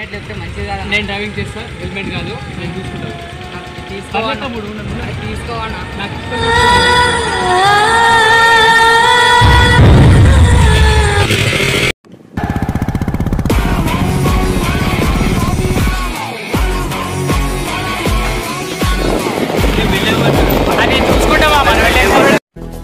Helmet లేకపోతే మంచిది కదా నేను డ్రైవింగ్ చేస్తా హెల్మెట్ కాదు నేను చూసుకుంటాను తీసుకోవన్నా పర్లేదు తమ్ముడు, ఉండు, ఉండు. తీసుకోవన్నా నాకు ఇష్టం లేదు. అది చూసుకుంటావా మనం వెళ్ళేది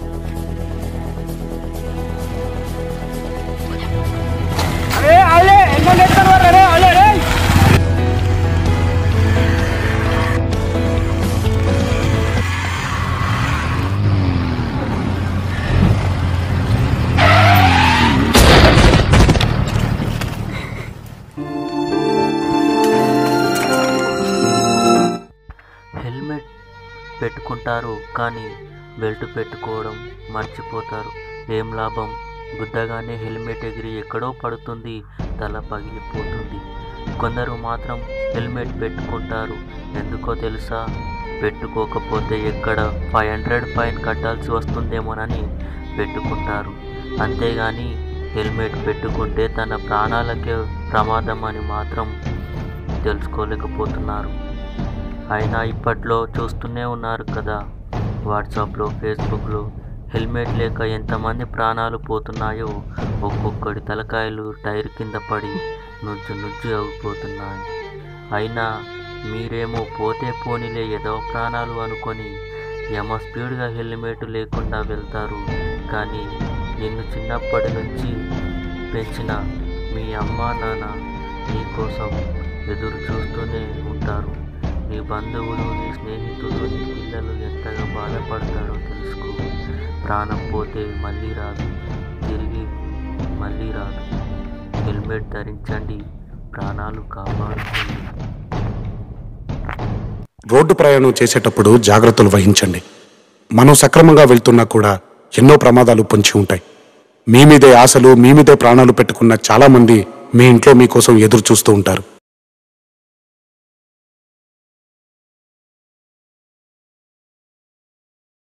హెల్మెట్ పెట్టుకుంటారు కానీ బెల్ట్ పెట్టుకోవడం మర్చిపోతారు ఏం లాభం గుద్దగానే హెల్మెట్ ఎగిరి ఎక్కడో పడుతుంది తల పగిలిపోతుంది కొందరు మాత్రం హెల్మెట్ పెట్టుకుంటారు ఎందుకో తెలుసా పెట్టుకోకపోతే ఎక్కడ ఫైవ్ హండ్రెడ్ ఫైన్ కట్టాల్సి వస్తుందేమోనని పెట్టుకుంటారు అంతేగాని హెల్మెట్ పెట్టుకుంటే తన ప్రాణాలకే ప్రమాదం అని మాత్రం తెలుసుకోలేకపోతున్నారు అయినా ఇప్పట్లో చూస్తూనే ఉన్నారు కదా వాట్సాప్లో ఫేస్బుక్లో హెల్మెట్ లేక ఎంతమంది ప్రాణాలు పోతున్నాయో ఒక్కొక్కడి తలకాయలు టైర్ కింద పడి నుజ్జు నుజ్జు అయిపోతున్నాయి అయినా మీరేమో పోతే పోనీలే ఏదో ప్రాణాలు అనుకొని యమ స్పీడ్గా హెల్మెట్ లేకుండా వెళ్తారు కానీ నిన్ను చిన్నప్పటి నుంచి పెంచిన మీ అమ్మ నాన్న నీకోసం ఎదురు చూస్తూనే ఉంటారు నీ బంధువులు నీ స్నేహితులు నీ పిల్లలు ఎంతగా బాధపడతారో తెలుసుకో ప్రాణం పోతే మళ్ళీ రాదు తిరిగి మళ్ళీ రాదు హెల్మెట్ ధరించండి ప్రాణాలు కాపాడుకోండి రోడ్డు ప్రయాణం చేసేటప్పుడు జాగ్రత్తలు వహించండి మనం సక్రమంగా వెళ్తున్నా కూడా ఎన్నో ప్రమాదాలు పొంచి ఉంటాయి మీ మీదే ఆశలు మీ మీదే ప్రాణాలు పెట్టుకున్న చాలా మంది మీ ఇంట్లో మీకోసం ఎదురు చూస్తూ ఉంటారు